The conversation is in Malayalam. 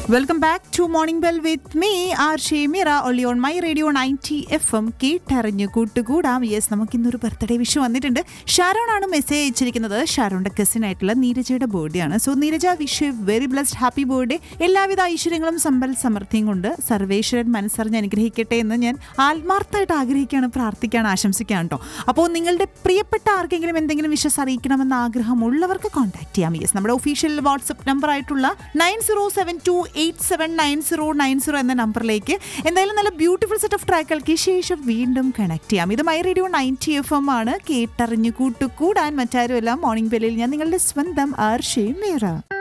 welcome back to morning bell with me R Shemira ഒളി on my radio ninety F M കേട്ടറിഞ്ഞു കൂട്ടുകൂടാം യെസ് നമുക്ക് ഇന്നൊരു ബർത്ത്ഡേ വിഷു വന്നിട്ടുണ്ട് ഷാരോൺ ആണ് മെസ്സേജ് അയച്ചിരിക്കുന്നത് ഷാരോണിന്റെ കസിൻ ആയിട്ടുള്ള നീരജയുടെ ബർത്ത്ഡേ ആണ് so Neeraja wish very blessed happy birthday എല്ലാവിധ ഐശ്വര്യങ്ങളും സമ്പൽ സമൃദ്ധിയും കൊണ്ട് സർവേശ്വരൻ മനസ്സറിഞ്ഞ് അനുഗ്രഹിക്കട്ടെ എന്ന് ഞാൻ ആത്മാർത്ഥമായിട്ട് ആഗ്രഹിക്കുകയാണ് പ്രാർത്ഥിക്കുകയാണ് ആശംസിക്കുകയാണ് കേട്ടോ അപ്പോൾ നിങ്ങളുടെ പ്രിയപ്പെട്ട ആർക്കെങ്കിലും എന്തെങ്കിലും വിശ്വസ് അറിയിക്കണമെന്ന ആഗ്രഹമുള്ളവർക്ക് കോൺടാക്ട് ചെയ്യാം യെസ് നമ്മുടെ ഒഫീഷ്യൽ വാട്സപ്പ് നമ്പർ ആയിട്ടുള്ള nine zero seven two eight seven nine zero nine zero എന്ന നമ്പറിലേക്ക് എന്തായാലും നല്ല ബ്യൂട്ടിഫുൾ സെറ്റ് ഓഫ് ട്രാക്കുകൾക്ക് ശേഷം വീണ്ടും കണക്ട് ചെയ്യാം ഇത് my radio ninety F M ആണ് കേട്ടറിഞ്ഞു കൂട്ടുകൂടാൻ മറ്റാരുമല്ല മോർണിംഗ് ബെല്ലിൽ ഞാൻ നിങ്ങളുടെ സ്വന്തം ആർ ഷെയ്മേറ